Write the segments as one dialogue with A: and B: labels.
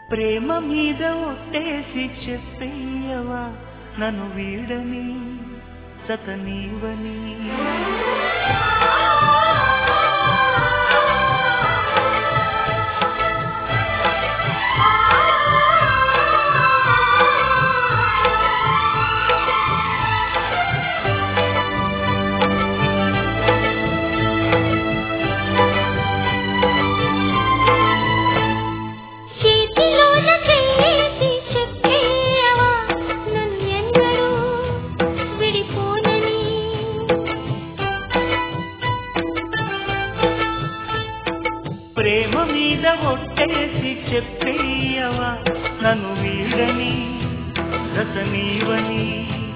A: ప్రేమ మీద ఒట్టేసి చెప్పేయవా నన్ను వీడని సతనీవని
B: చేతిలోన చెయ్యేసి చెప్పేయవా నన్ను ఎన్నడూ విడిపోనని
A: ప్రేమ మీద ఒట్టేసి చెప్పేయవా నన్ను వీడని సతనీవని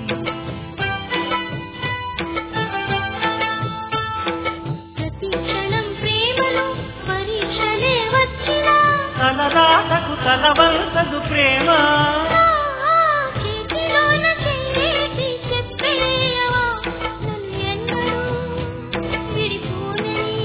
B: ప్రతి క్షణం ప్రేమలో పరీక్షలే వచ్చినా
A: తలరాతకు తలవంతదు ప్రేమ
B: చేతిలోన చెయ్యేసి చెప్పేయవా నన్ను ఎన్నడూ విడిపోనని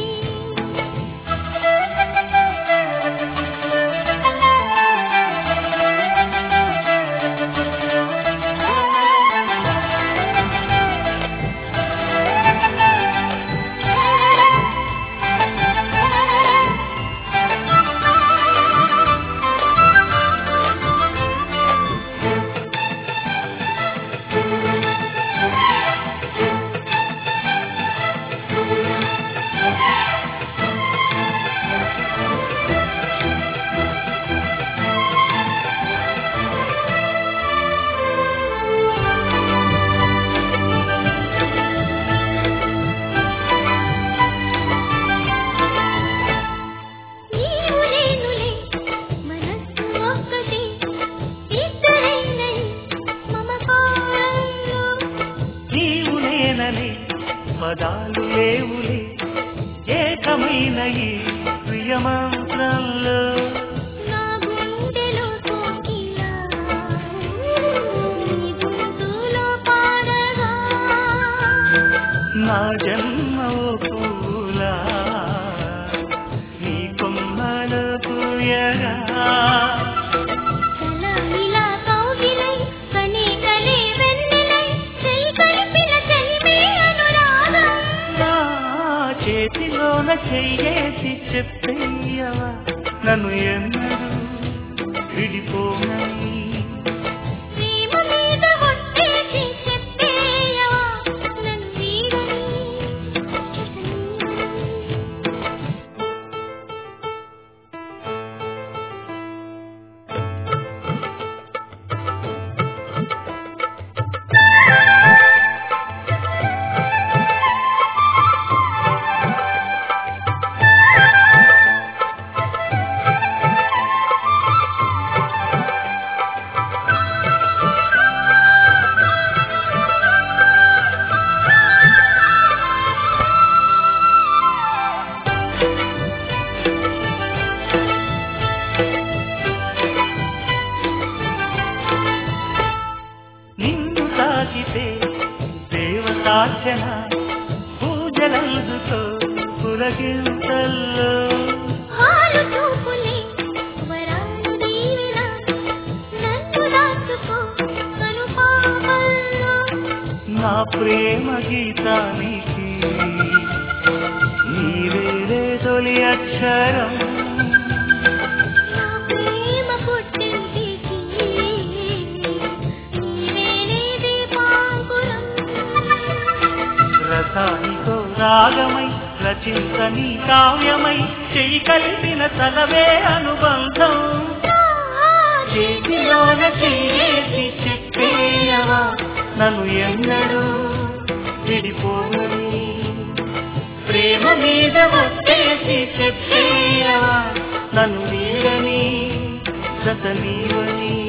B: నీవు లేనులే మనస్సు ఒక్కటి ఇద్దరైనని మమకారంలో
A: నీవు నేనని పదాలు లేవులే ఏకమైన ఈ ప్రియమంత్రంలో
B: నా గుండెలో కోకిలా నీ గొంతులో పాడగా
A: నా జన్మ ఓ పూలా నీ కొమ్మల పూయగా
B: చలమిలా కౌగిలై కనే కనే వెన్నెలై చెయ్యి కలిపిన చెలిమే అనురాగం
A: నా చేతిలోన చెయ్యేసి చెప్పేయవా నన్ను ఎన్నడూ విడిపోనని
B: ప్రేమ మీద ఒట్టేసి చెప్పేయవా నన్ను వీడని
A: నిన్ను తాకితే దేవతార్చన పూజలందుకో పులకింతల్లో
B: హాలు చూపులే వరాలు దీవెన నన్ను దాచుకో కను పాపల్లో
A: నా ప్రేమ గీతానికి నీవేలే తొలి అక్షరం
B: నా ప్రేమ పుట్టింటికి నీవేనే దీపాంకురం
A: రసానికో రాగమై రచించని కావ్యమై చెయ్యి కలిపిన తలవే అనుబంధం చేతిలోన చెయ్యేసి చెప్పేయవా నన్ను ఎన్నడూ విడిపోనని ప్రేమ మీద ఒట్టేసి చెప్పేయవా నన్ను వీడని జత నీవని